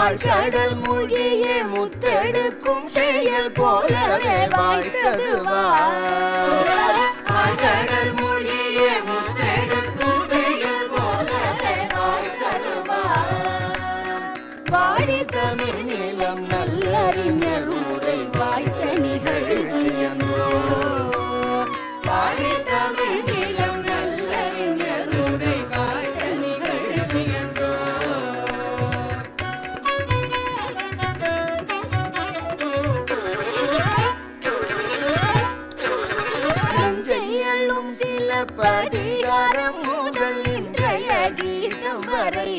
ஆழ்கடல் மூழ்கிய முத்தெடுக்கும் செயல் போலவே வாய்த்தது வா ஆழ்கடல் மூழ்கிய முத்தெடுக்கும் செயல் போலவே வாய்த்தது வா வாடி தமிழ் நிலம் நல்லறிஞர் உரை வாய்த்த நிகழ்ச்சி என்றோ வாடி தமிழ் நிலம் நல்லறிஞர் உரை வாய்த்த நிகழ்ச்சி என்றோ நஞ்சையள்ளும் சில பதிகாரம் முதல் இன்றைய கீதம் வரை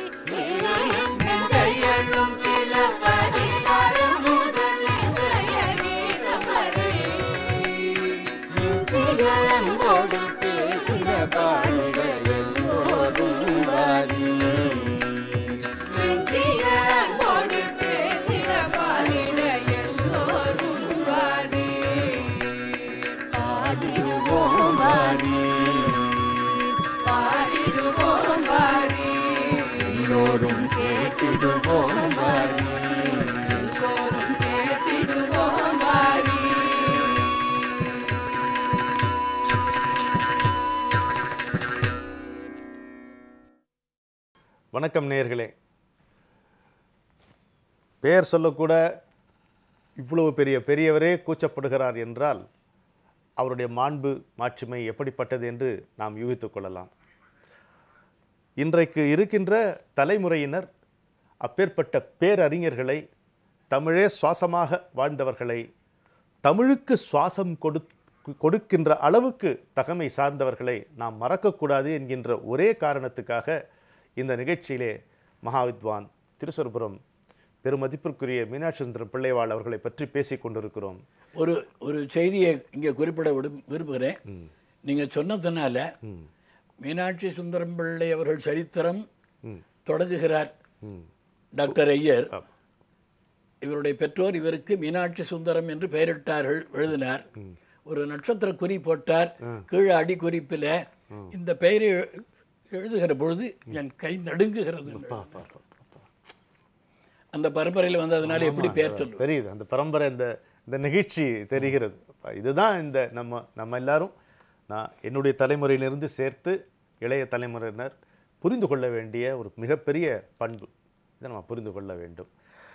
நஞ்சையள்ளும் சில பதிகாரம் முதல் இன்றைய கீதம் வரை நெஞ்சிகளோடு பேசின பாடிட எல்லோரும் வாரி நெஞ்சிகளோடு பேசின பாடிட எல்லோரும் வாரி பாடிடுவோம் வாரி பாடிடுவோம் வாரி எல்லோரும் கேட்டிடுவோம் வாரி எல்லோரும் கேட்டிடுவோம் வாரி வணக்கம் நேயர்களே பெயர் சொல்லக்கூட இவ்வளவு பெரிய பெரியவரே கூச்சப்படுகிறார் என்றால் அவருடைய மாண்பு மாட்சிமை எப்படிப்பட்டது என்று நாம் யூகித்துக் கொள்ளலாம் இன்றைக்கு இருக்கின்ற தலைமுறையினர் அப்பேற்பட்ட பேரறிஞர்களை தமிழே சுவாசமாக வாழ்ந்தவர்களை தமிழுக்கு சுவாசம் கொடு கொடுக்கின்ற அளவுக்கு தகமை சார்ந்தவர்களை நாம் மறக்கக்கூடாது என்கின்ற ஒரே காரணத்துக்காக இந்த நிகழ்ச்சியிலே மகாவித்வான் திருசொரபுரம் பெருமதிப்பிற்குரிய மீனாட்சி சுந்தரம் பிள்ளைவாள் அவர்களை பற்றி பேசிக் கொண்டிருக்கிறோம் ஒரு ஒரு செய்தியை இங்கே குறிப்பிட விடும் விரும்புகிறேன் நீங்கள் சொன்னதுனால மீனாட்சி சுந்தரம் பிள்ளை அவர்கள் சரித்திரம் தொடங்குகிறார் டாக்டர் ஐயர் இவருடைய பெற்றோர் இவருக்கு மீனாட்சி சுந்தரம் என்று பெயரிட்டார்கள் எழுதினார் ஒரு நட்சத்திர குறி போட்டார் கீழே அடி குறிப்பில் இந்த பெயரை எழு- எழுதுகிற பொழுது என் கை நடுங்குகிறது அந்த பரம்பரையில் வந்ததுனால எப்படி பெயர் சொல்லுவேன் தெரியுது அந்த பரம்பரை இந்த இந்த நிகழ்ச்சி தெரிகிறது அப்ப இதுதான் இந்த நம்ம நம்ம எல்லாரும் நான் என்னுடைய தலைமுறையிலிருந்து சேர்த்து இளைய தலைமுறையினர் புரிந்து கொள்ள வேண்டிய ஒரு மிகப்பெரிய பண்பு இதை நம்ம புரிந்து கொள்ள வேண்டும்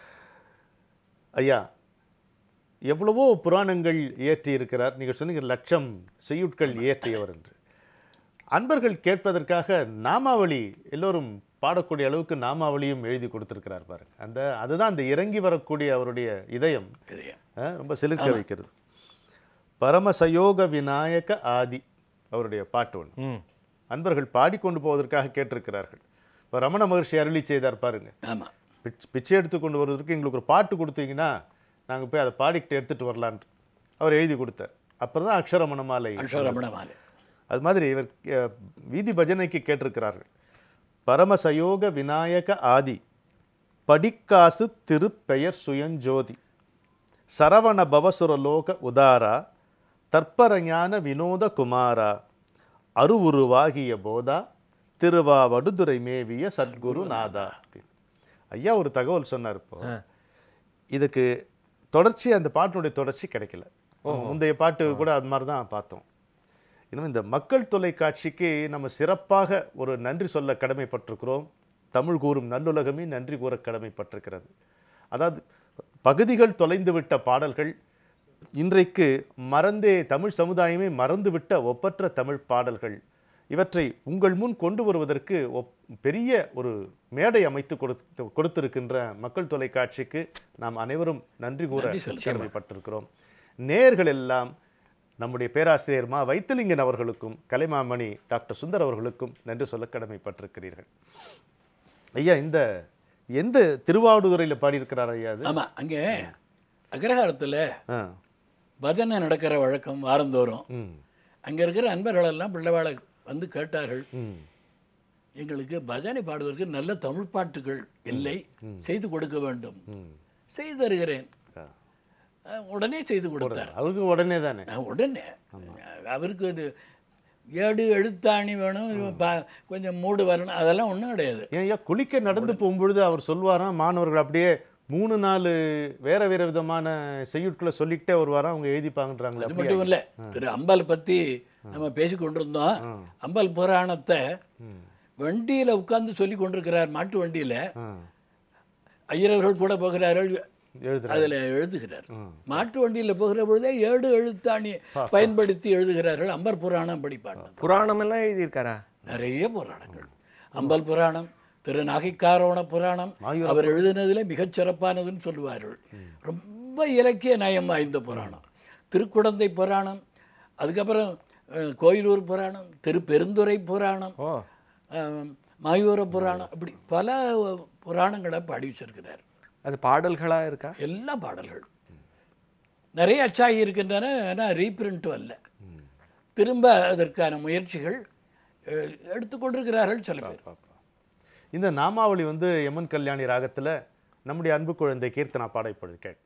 ஐயா எவ்வளவோ புராணங்கள் இயற்றி இருக்கிறார் நீங்கள் சொன்னீங்க லட்சம் செய்யுட்கள் இயற்றியவர் என்று அன்பர்கள் கேட்பதற்காக நாமாவளி எல்லோரும் பாடக்கூடிய அளவுக்கு நாமாவளியும் எழுதி கொடுத்திருக்கிறார் பாருங்க அந்த அதுதான் அந்த இறங்கி வரக்கூடிய அவருடைய இதயம் அஹ், ரொம்ப சிலிர்க்க வைக்கிறது பரமசயோக விநாயக ஆதி அவருடைய பாட்டு ஒன்று அன்பர்கள் பாடிக்கொண்டு போவதற்காக கேட்டிருக்கிறார்கள் இப்போ ரமண மகர்ஷி அருளி செய்தார் பாருங்க ஆமாம் பிச்- பிச்சை எடுத்து கொண்டு வருவதற்கு எங்களுக்கு ஒரு பாட்டு கொடுத்தீங்கன்னா நாங்கள் போய் அதை பாடிக்கிட்டு எடுத்துகிட்டு வரலான்ட்டு அவர் எழுதி கொடுத்தார் அப்புறம் தான் அக்ஷரமணமாலை அக்ஷரமண மாலை அது மாதிரி இவர் அஹ், வீதி பஜனைக்கு கேட்டிருக்கிறார்கள் பரமசயோக விநாயக ஆதி படிக்காசு திருப்பெயர் சுயஞ்சோதி சரவண பவசுரலோக உதாரா தற்பரஞான வினோத குமாரா அருவுருவாகிய போதா திருவாவடுதுறை மேவிய சத்குரு நாதா அப்படின்னு. ஐயா ஒரு தகவல் சொன்னார் இப்போ இதுக்கு தொடர்ச்சி அந்த பாட்டினுடைய தொடர்ச்சி கிடைக்கல முந்தைய பாட்டு கூட அது மாதிரி தான் பார்த்தோம் இன்னும் இந்த மக்கள் தொலைக்காட்சிக்கு நம்ம சிறப்பாக ஒரு நன்றி சொல்ல கடமைப்பட்டிருக்கிறோம் தமிழ் கூறும் நல்லுலகமே நன்றி கூற கடமைப்பட்டிருக்கிறது அதாவது பகுதிகள் தொலைந்துவிட்ட பாடல்கள் இன்றைக்கு மறந்தே தமிழ் சமுதாயமே மறந்துவிட்ட ஒப்பற்ற தமிழ் பாடல்கள் இவற்றை உங்கள் முன் கொண்டு வருவதற்கு ஒப்- பெரிய ஒரு மேடை அமைத்து கொடுத்து கொடுத்திருக்கின்ற மக்கள் தொலைக்காட்சிக்கு நாம் அனைவரும் நன்றி கூற நன்றி செலுத்துகிறோம். கடமைப்பட்டிருக்கிறோம் நேர்கள் எல்லாம் நம்முடைய பேராசிரியர் மா வைத்திலிங்கன் அவர்களுக்கும் கலைமாமணி டாக்டர் சுந்தர் அவர்களுக்கும் நன்றி சொல்ல கடமைப்பட்டிருக்கிறீர்கள் ஐயா இந்த எந்த திருவாவடுதுறையில் பாடியிருக்கிறார் ஐயா அது ஆமாம் அங்கே அக்ரஹாரத்தில் ஆ பஜனை நடக்கிற வழக்கம் வாரந்தோறும் ம் அங்கே இருக்கிற அன்பர்களெல்லாம் பிள்ளைவாளை வந்து கேட்டார்கள் ம் எங்களுக்கு பஜனை பாடுவதற்கு நல்ல தமிழ் பாட்டுகள் இல்லை செய்து கொடுக்க வேண்டும் செய்து தருகிறேன் ஆ. அஹ், உடனே செய்து கொடுத்தார் அவருக்கு உடனே தானே அஹ், உடனே அவருக்கு இது ஏடு எழுத்தாணி வேணும் ப- கொஞ்சம் மூடு வரணும் அதெல்லாம் ஒன்றும் கிடையாது ஏன் ஐயா குளிக்க நடந்து போகும்பொழுது அவர் சொல்வாராம் மாணவர்கள் அப்படியே மூணு நாலு வேற வேற விதமான செய்யுட்களை சொல்லிக்கிட்டே வருவாராம் அவங்க எழுதிப்பாங்கன்றாங்களே அது அப்படியா? மட்டும் இல்லை திரு அம்பாள் பற்றி நம்ம பேசி கொண்டிருந்தோம் அம்பாள் புராணத்தை வண்டியில் உட்கார்ந்து சொல்லி கொண்டிருக்கிறார் மாட்டு வண்டியில் ஆ, ஐயரவர்கள் கூட போகிறார்கள் எழுதுறாரு அதில் எழுதுகிறார் மாட்டு வண்டியில் போகிற பொழுதே ஏடு எழுத்தாணி பயன்படுத்தி எழுதுகிறார்கள் அம்பர் புராணம் படிப்பாங்க புராணம் எல்லாம் எழுதியிருக்காரா நிறைய புராணங்கள் அம்பல் புராணம் திரு நாகைக்காரோண புராணம் அவர் எழுதினதில் மிகச் சிறப்பானதுன்னு சொல்லுவார்கள் ரொம்ப இலக்கிய நயம் வாய்ந்த புராணம் திருக்குடந்தை புராணம் அதுக்கப்புறம் அஹ், கோயிலூர் புராணம் திரு பெருந்துறை புராணம் ஓ அஹ், மாயூர புராணம் இப்படி பல புராணங்களை பாடி வச்சிருக்கிறார் அது பாடல்களா இருக்கா எல்லா பாடல்கள் நிறைய அச்சாகி இருக்கின்றன ஆனால் ரீப்ரிண்ட் அல்ல திரும்ப அதற்கான முயற்சிகள் அஹ், எடுத்துக்கொண்டிருக்கிறார்கள் சில பேர் இந்த நாமாவளி வந்து எமன் கல்யாணி ராகத்துல நம்முடைய அன்பு குழந்தை கீர்த்தனா பாட இப்பொழுது கேட்போம்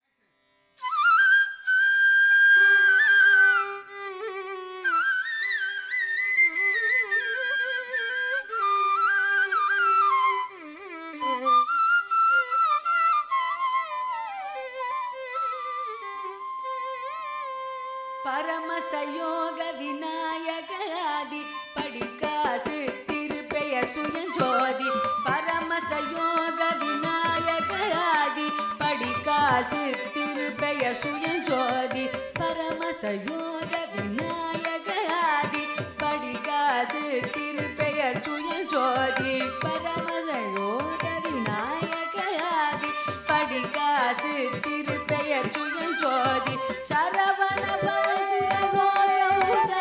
பரமசயோக விநாயகாதி படிக்காசு திருப்பெயர் சுயஞ்சோதி பரமசயோக விநாயகாதி படிக்காசு திருப்பெயர் சுயஞ்சோதி பரமசயோக விநாயகாதி படிக்காசு திருப்பெயர் சுயஞ்சோதி பரமசயோக விநாயகாதி படிக்காசு திருப்பெயர் சுயஞ்சோதி சரவண பவசுர லோக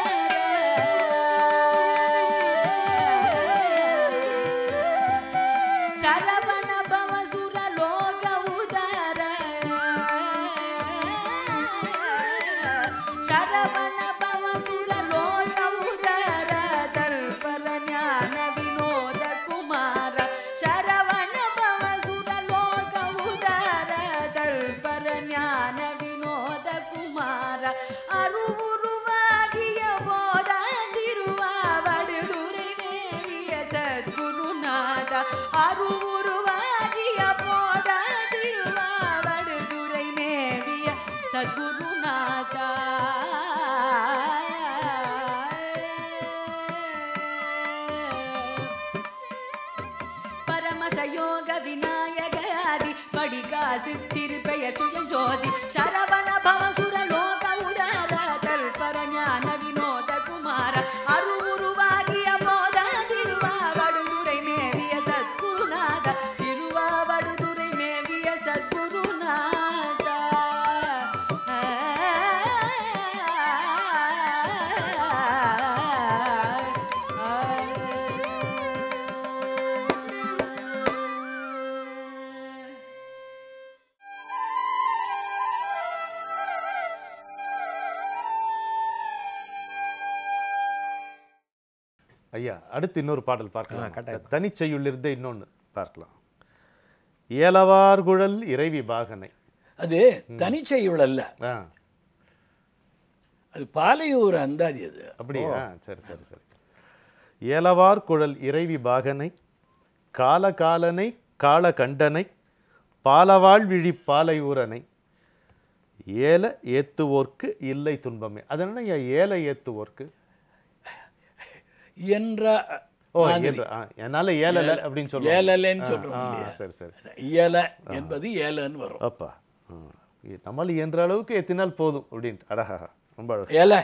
சரவண பவசுர லோக உதர சரவண பவசுர லோக உதர தல்பல ஞான வினோத குமார சரவண பவசுர லோக உதர தல்பல ஞான வினோத குமார அருவுருவாகிய போதாந்திருவாவடுதுரை மேவிய சத்குருநாத அருவுருவாகிய போதாந்திருவாவடுதுரை மேவிய சத்குருநாதா பரமசயோக விநாயகாதி படிகாசு திருப்பெயர் சுயஞ்சோதி சரவண பவசுர லோக உதார தல்பர ஞான வினோத குமார அருவுருவாகிய போத திருவாவடுதுரை மேவிய சத்குருநாத திருவாவடுதுரை மேவிய சத்குருநாதா ஐயா அடுத்து இன்னொரு பாடல் பார்க்கலாம் கட்டாயம். தனிச்செய்யுள்ளிருந்தே இன்னொன்னு பார்க்கலாம் ஏலவார் குழல் இறைவி பாகனை அது தனிச்செய்யுள் அல்ல ஆ அது பாலையூர் அந்தாதி அது அப்படியா சரி சரி சரி ஏலவார் குழல் இறைவி பாகனை காலகாலனை காலகண்டனை பாலவாழ் விழி பாலையூரனை ஏல ஏத்துவோர்க்கு இல்லை துன்பமே அதனால ஐயா ஏல ஏத்துவோர்க்கு என்ற ஓ என்று ஆ, என்னால ஏலல அப்படின்னு சொல்லுவாங்க ஏலலைன்னு சொல்றோம் ஆ, இல்லையா? சரி சரி இயல என்பது ஏலன்னு வரும் அப்பா ஆ. நம்மால் இயன்ற அளவுக்கு எத்தினால் போதும் அப்படின்ட்டு அடஹா ரொம்ப அழகு ஏல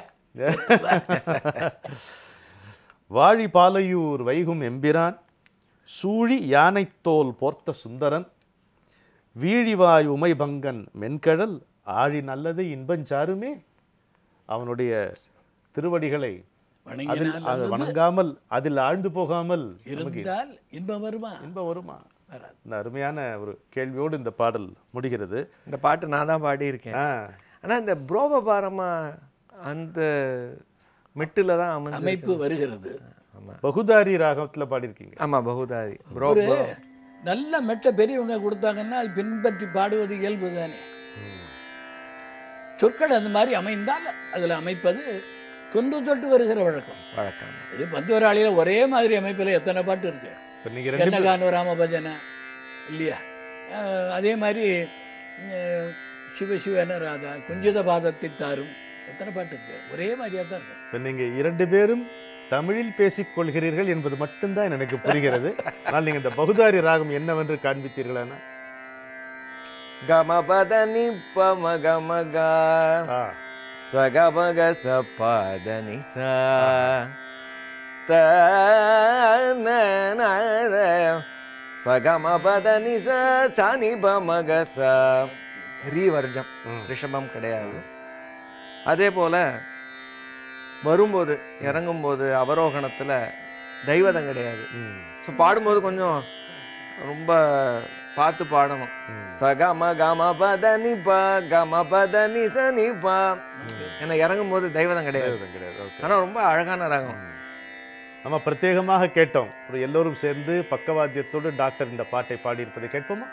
வாழி பாலையூர் வைகும் எம்பிரான் சூழி யானைத்தோல் போர்த்த சுந்தரன் வீழிவாய் உமைபங்கன் மென்கழல் ஆழி நல்லது இன்பஞ்சாருமே அவனுடைய திருவடிகளை அதில் வணங்கினால் அது வணங்காமல் அதில் ஆழ்ந்து போகாமல் இருந்தால் இன்பம் வருமா இன்பம் வருமா வராது இந்த அருமையான ஒரு கேள்வியோடு இந்த பாடல் முடிகிறது இந்த பாட்டு நான் தான் பாடியிருக்கேன் ஆ ஆனா இந்த புரோபபாரமா அந்த மெட்டுல தான் அமைஞ்சு அமைப்பு வருகிறது ஆமா பகுதாரி ராகத்துல பாடியிருக்கீங்க ஆமா பகுதாரி ப்ரோ ஒரு நல்ல மெட்ட பெரியவங்க கொடுத்தாங்கன்னா அது பின்பற்றி பாடுவது இயல்பு தானே சொற்கள் அந்த மாதிரி அமைந்தால் அதில் அமைப்பது தொன்று தொட்டு வருகிற வழக்கம் வழக்கம் இது பந்துவராளியில் ஒரே மாதிரி அமைப்பில் எத்தனை பாட்டு இருக்கு இப்போ நீங்கள் ரெண்டு என்னகானு ராம பஜனை இல்லையா அஹ் அதே மாதிரி அஹ் சிவ சிவன ராதா குஞ்சித பாதத்தை தாரும் எத்தனை பாட்டு இருக்கு ஒரே மாதிரியாக தான் இருக்கும் இப்போ நீங்கள் இரண்டு பேரும் தமிழில் பேசிக் கொள்கிறீர்கள் என்பது மட்டும்தான் எனக்கு புரிகிறது ஆனால் நீங்கள் இந்த பகுதாரி ராகம் என்னவென்று காண்பித்தீர்களானா கமபத நிப்பம கமக ஆ சகமக சப்பத நிசா த சகமபத நிச சனி பமக ச ரீ வர்ஜம் ரிஷபம் கிடையாது அதே போல வரும்போது இறங்கும்போது அவரோகணத்துல தெய்வதம் கிடையாது ம் ஸோ பாடும்போது கொஞ்சம் ரொம்ப பார்த்து பாடணும் சகம கம பத நிபா கம பத நிச நிபா ஏன்னா இறங்கும் போது தெய்வதம் கிடையாது கிடையாது கிடையாது ஓகே ஆனா ரொம்ப அழகான ராகம் நம்ம பிரத்யேகமாக கேட்டோம் அப்புறம் எல்லோரும் சேர்ந்து பக்கவாத்தியத்தோடு டாக்டர் இந்த பாட்டை பாடியிருப்பதை கேட்போமா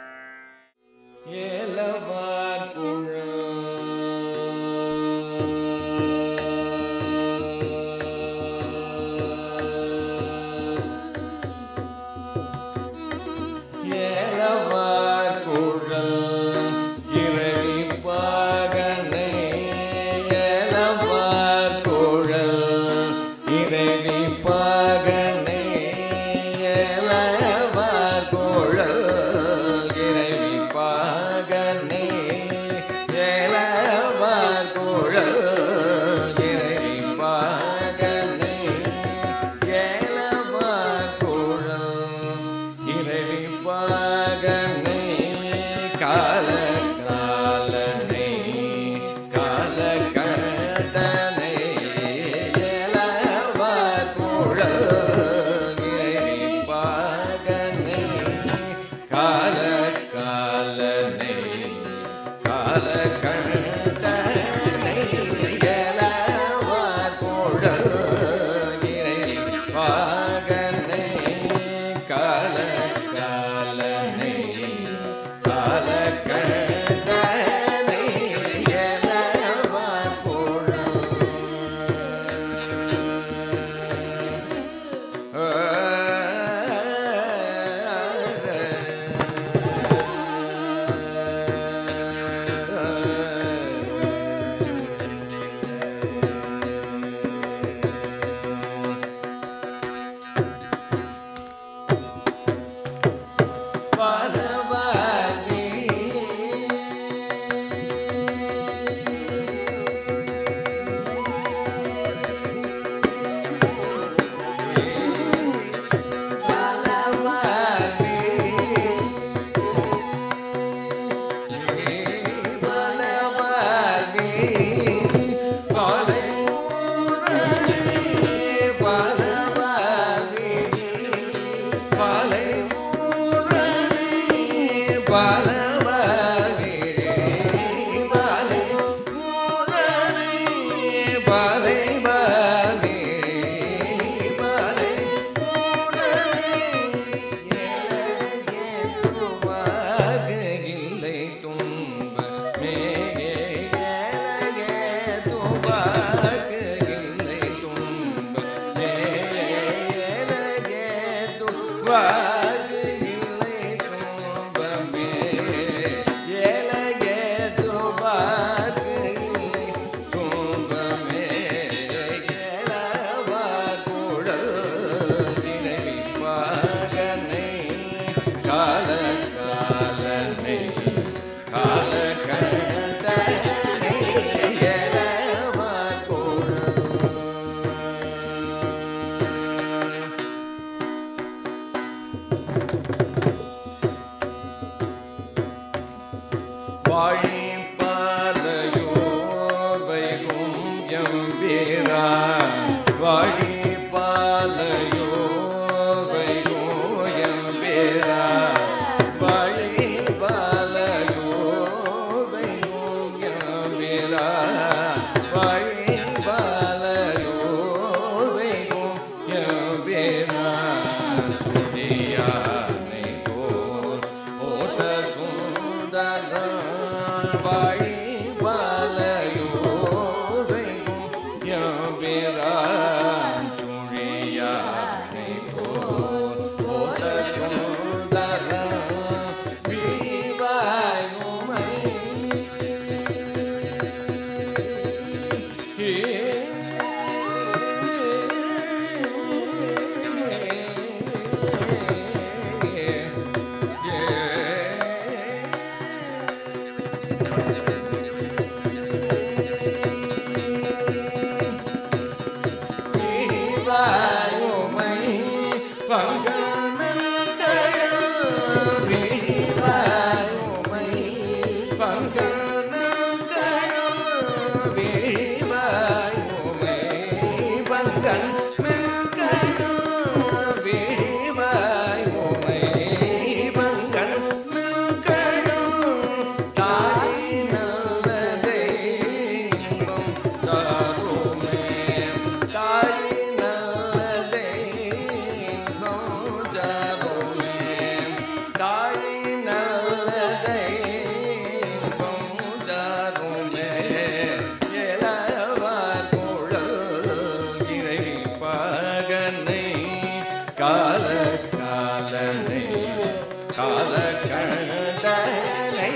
கால காலனை கால கண்டனை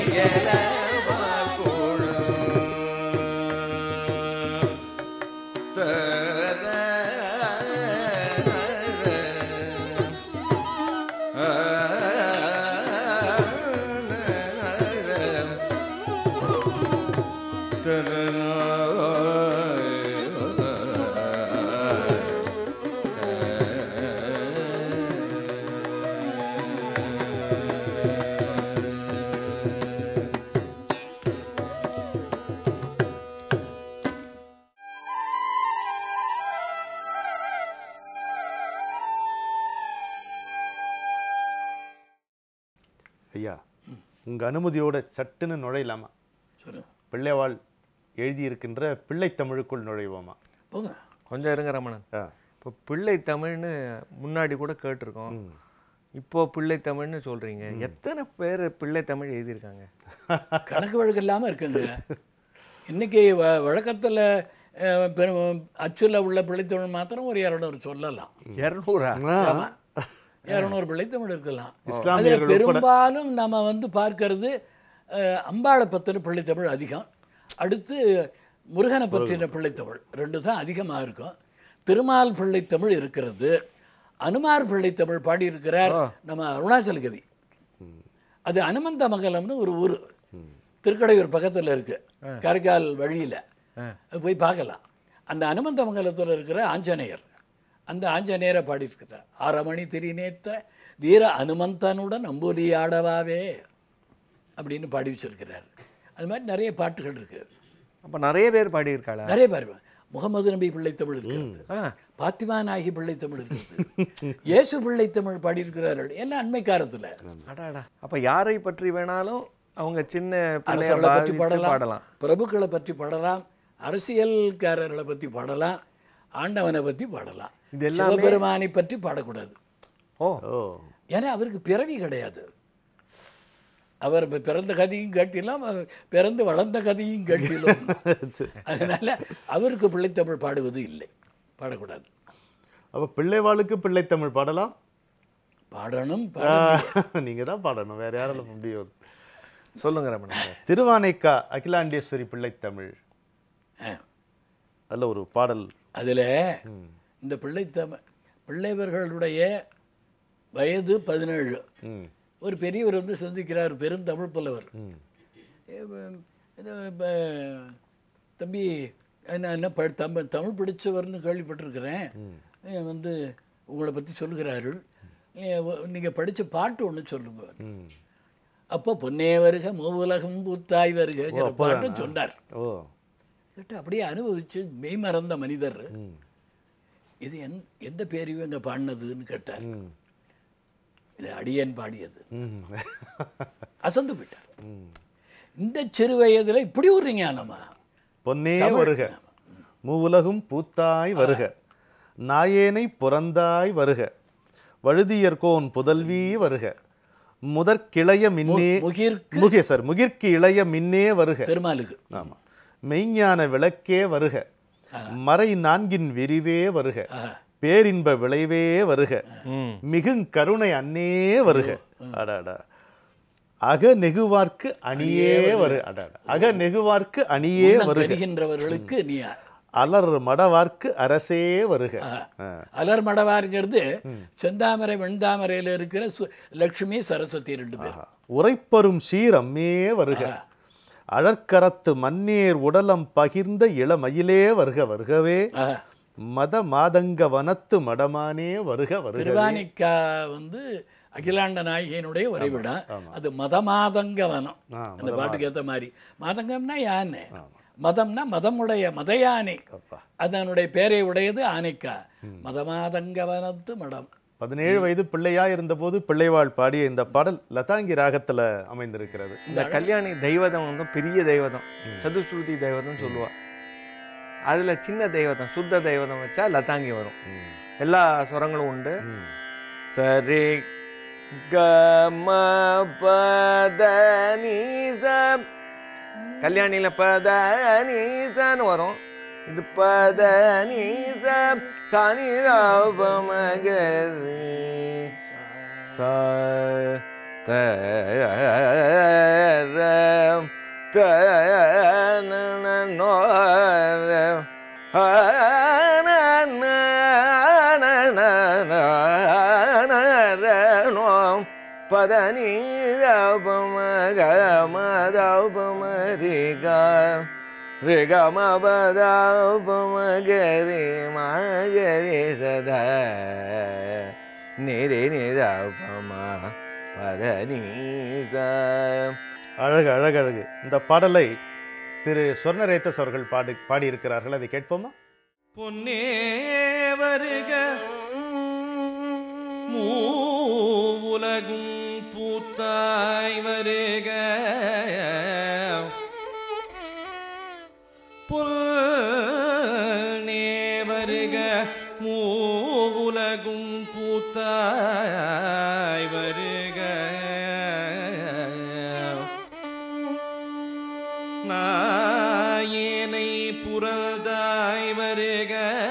ஐயா உங்க அனுமதியோட சட்டுன்னு நுழையலாமா சொல்லுங்க பிள்ளைவாள் எழுதியிருக்கின்ற பிள்ளை தமிழுக்குள் நுழைவோமா போங்க கொஞ்சம் இருங்க ரமணன் ஆ இப்போ பிள்ளை தமிழ்னு முன்னாடி கூட கேட்டிருக்கோம் இப்போ பிள்ளை தமிழ்னு சொல்றீங்க எத்தனை பேர் பிள்ளை தமிழ் எழுதியிருக்காங்க கணக்கு வழக்கு இல்லாமல் இருக்குங்க இன்னைக்கு வ வழக்கத்தில் பெரும் அச்சில் உள்ள பிள்ளைத்தமிழ் மாத்திரம் ஒரு இரநூறு சொல்லலாம் இரநூறா ஆமா. இரநூறு பிள்ளைத்தமிழ் இருக்கலாம் இஸ்லாமியர்கள் அதில் பெரும்பாலும் நம்ம வந்து பார்க்கறது அஹ், அம்பாளை பற்றின பிள்ளைத்தமிழ் அதிகம் அடுத்து முருகனை பற்றின பிள்ளைத்தமிழ் ரெண்டு தான் அதிகமாக இருக்கும் திருமால் பிள்ளைத்தமிழ் இருக்கிறது அனுமார் பிள்ளைத்தமிழ் பாடியிருக்கிறார் நம்ம அருணாச்சல கவி அது அனுமந்தமங்கலம்னு ஒரு ஊர் திருக்கடையூர் பக்கத்தில் இருக்கு காரைக்கால் வழியில் போய் பார்க்கலாம் அந்த அனுமந்தமங்கலத்தில் இருக்கிற ஆஞ்சநேயர் அந்த ஆஞ்சநேயரை பாடியிருக்கிறார் ஆரமணி திரிநேத்த வீர அனுமந்தனுடன் அம்புலி ஆடவாவே அப்படின்னு பாடி வச்சிருக்கிறார் அது மாதிரி நிறைய பாட்டுகள் இருக்கு அப்போ நிறைய பேர் பாடியிருக்காளா நிறைய பாரு முகமது நபி பிள்ளைத்தமிழ் இருக்கிறது ஆ பாத்திமா நாயகி பிள்ளைத்தமிழ் இருக்கிறது இயேசு பிள்ளைத்தமிழ் பாடியிருக்கிறார்கள் எல்லாம் அண்மை காலத்தில் அடாடா அப்போ யாரை பற்றி வேணாலும் அவங்க சின்ன பிள்ளைய அரசர்களை பற்றி பாவித்து பாடலாம் பாடலாம் பிரபுக்களை பற்றி பாடலாம் அரசியல்காரர்களை பற்றி பாடலாம் ஆண்டவனை பற்றி பாடலாம் இது எல்லாமே- சிவபெருமானை பற்றி பாடக்கூடாது ஓ ஓ ஏன்னா அவருக்கு பிறவி கிடையாது அவர் இப்ப பிறந்த கதையும் கேட்டிலும் அவர் பிறந்து வளர்ந்த கதையும் கேட்டிலும் சரி. அதனால அவருக்கு பிள்ளைத்தமிழ் பாடுவது இல்லை பாடக்கூடாது அப்ப பிள்ளைவாளுக்கு பிள்ளைத்தமிழ் பாடலாம் பாடணும் ஆ, பாட நீங்க தான் பாடணும் வேற யாரால முடியாது சொல்லுங்க ரமணன் சார் திருவானைக்கா அகிலாண்டேஸ்வரி பிள்ளைத்தமிழ் அதுல ஒரு பாடல் அதில் இந்த பிள்ளைத்தமிழ் பிள்ளைவர்களுடைய வயது பதினேழு ம் ஒரு பெரியவர் வந்து சந்திக்கிறார் பெருந்தமிழ் புலவர் ஏ, வ- இது, ப- தம்பி என்ன என்ன ப தமிழ் தமிழ் படித்தவர்னு கேள்விப்பட்டிருக்கிறேன் ஏ, வந்து உங்களை பற்றி சொல்லுகிறார்கள் நீங்கள் படித்த பாட்டு ஒன்று சொல்லுங்க ம் அப்போ பொன்னே வருக மூவுலகம் பூத்தாய் வருக பாட்டு சொன்னார் ஓ கேட்டு அப்படியே அனுபவிச்சு மெய்மறந்த மனிதர் இது எந் எந்த பேரையும் இங்கே பாடினதுன்னு கேட்டார் ம் இது அடியேன் பாடியது ம் அசந்து போயிட்டார் இந்த சிறு வயதுல இப்படி ஒரு ஞானமா பொன்னே வருக மூவுலகும் பூத்தாய் வருக நாயேனை புறந்தாய் வருக வழுதியர்கோன் புதல்வி வருக முதற்கிளைய மின்னே முகிற்கு முகிய சார் முகிற்கு இளைய மின்னே வருக பெருமாளுக்கு ஆமா மெய்ஞான விளக்கே வருக மறை நான்கின் விரிவே வருக பேரின்ப விளைவே வருக ம் மிகுங் கருணை அன்னே வருக அடாடா அக நெகுவார்க்கு அணியே வரு அடாடா அக நெகுவார்க்கு அணியே உள்ளம் வருக பெறுகின்றவர்களுக்கு நீ அலர் மடவார்க்கு அரசே வருக ஆ. அலர் மடவாருங்கிறது செந்தாமரை வெண்தாமரையில் இருக்கிற சு- லக்ஷ்மி சரஸ்வதி ரெண்டு பேர் உரைப்பரும் சீரம்மே வருக அழற்கரத்து மன்னேர் உடலம் பகிர்ந்த இளமயிலே வருக வருகவே ஆஹா. மத மாதங்க வனத்து மடமானே வருக வருக திருவானிக்கா வந்து அகிலாண்ட நாயகியினுடைய உறைவிடம் அது மதமாதங்க வனம் ஆ, அந்த பாட்டுக்கு ஏற்ற மாதிரி மாதங்கம்னா யானை மதம்னா மதமுடைய மத யானை அப்பா அதனுடைய பேரை உடையது ஆனைக்கா மதமாதங்க வனத்து மடம் பதினேழு வயது பிள்ளையா இருந்தபோது பிள்ளைவாள் பாடிய இந்த பாடல் லதாங்கி ராகத்துல அமைந்திருக்கிறது இந்த கல்யாணி தெய்வதம் வந்து பெரிய தெய்வதம் சதுஸ்ருதி தெய்வதம் சொல்லுவா அதுல சின்ன தெய்வதம் சுத்த தெய்வதம் வச்சா லதாங்கி வரும் எல்லா ஸ்வரங்களும் உண்டு சரி க ம பத நீ ச கல்யாணியில பத நீ சன்னு வரும் இது பத நீ ச சனி மகரி ச த ர த ந ந நோ ர ஹ ந ந ந ந ந ந ர நோ பத நீ ப ம க ம த ப ம ரி க ரி க ம ப த ப ம க ரி ம க ரி ச த நி ரி நி த ப ம பத நீ ச அழகு அழகு அழகு இந்த பாடலை திரு சொர்ணரேத்தஸ் அவர்கள் பாடி பாடியிருக்கிறார்கள் அதை கேட்போமா பொன்னே வருக மூ உலகும் பூத்தாய் வருக பொன்னே வருக மூ உலகும் பூத்தாய் வருக நாயேனை புரதாய் வருக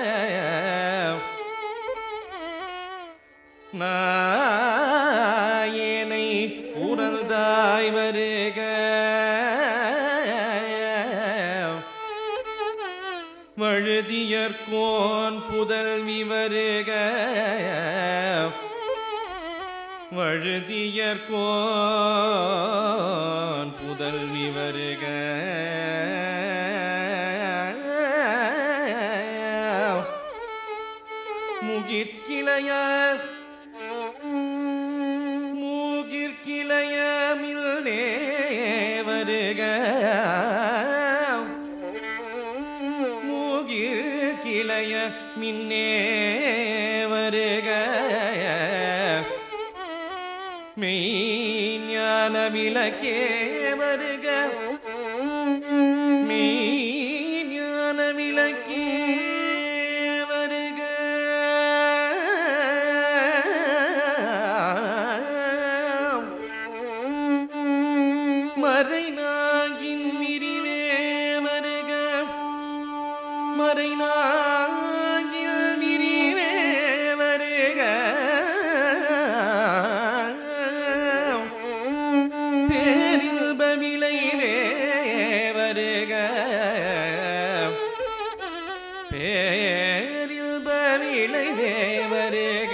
நாயேனை புரந்தாய் வருக வழுதியர்கோன் புதல்வி வருக வழுதியர்கோன் புதல்வி வருக முகிற்கிளையார் மூகிற்கிளையமில்லே வருக மூகிற்கிளைய மின்னே வருக மெய்ஞான விளக்கே வருக மெய்ஞான விளக்கே வருக மறைநாகின் விரிவே வருக மறைநாகில் விரிவே வருக பேரின்ப விளைவே வருக பேரின்ப விளைவே வருக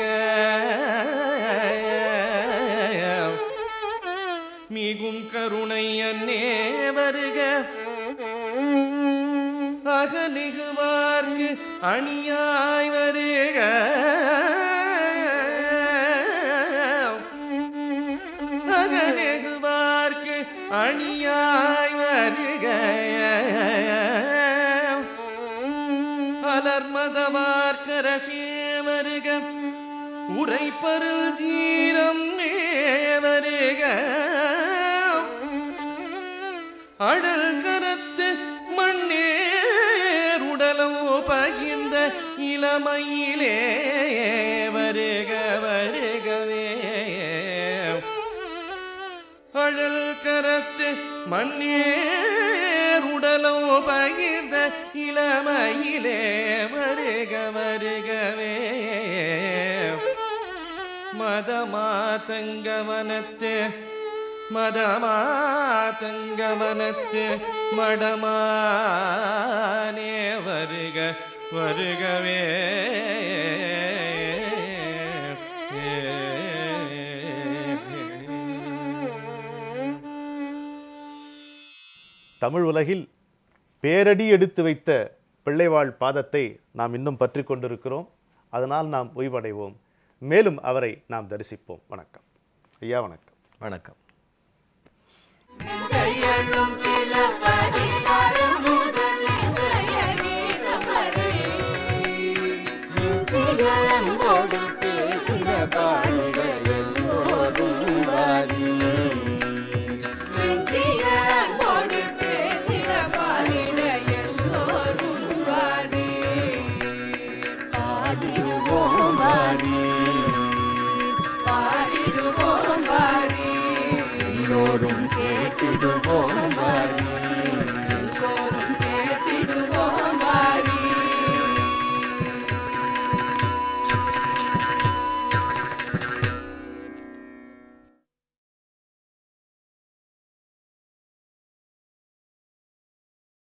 மிகும் கருணை அன்னே வருக அகநிகுவார்க்கு அணியாய் வருக அகநெகுவார்க்கு அணியாய் வருக அலர்மதவார்க்கரசே வருக உரைப்பருள் ஜீரம் வருக அடல் கரத்து மண்ணேர் உடலம் பகிர்ந்த இளமையிலே வருக வருகவே அழல் கரத்து மண்ணேர் உடலம் பகிர்ந்த இளமையிலே வருக வருகவே மதமாதங்கவனத்து மதமாதங்கவனத்து மடமானே வருக வருகவே தமிழ் உலகில் பேரடி எடுத்து வைத்த பிள்ளைவாழ் பாதத்தை நாம் இன்னும் பற்றி கொண்டிருக்கிறோம் அதனால் நாம் ஓய்வடைவோம் மேலும் அவரை நாம் தரிசிப்போம் வணக்கம் ஐயா வணக்கம் வணக்கம் நெஞ்சையள்ளும் சில பதிகாரம் முதல் இன்றைய கீதம் வரை நெஞ்சில் அன்போடு பேசின பாடிட எல்லோரும் வாரி நெஞ்சில் அன்போடு பேசின பாடிட எல்லோரும் வாரி பாடிடுவோம் வாரி பாடிடுவோம் வாரி எல்லோரும் கேட்டிடுவோம்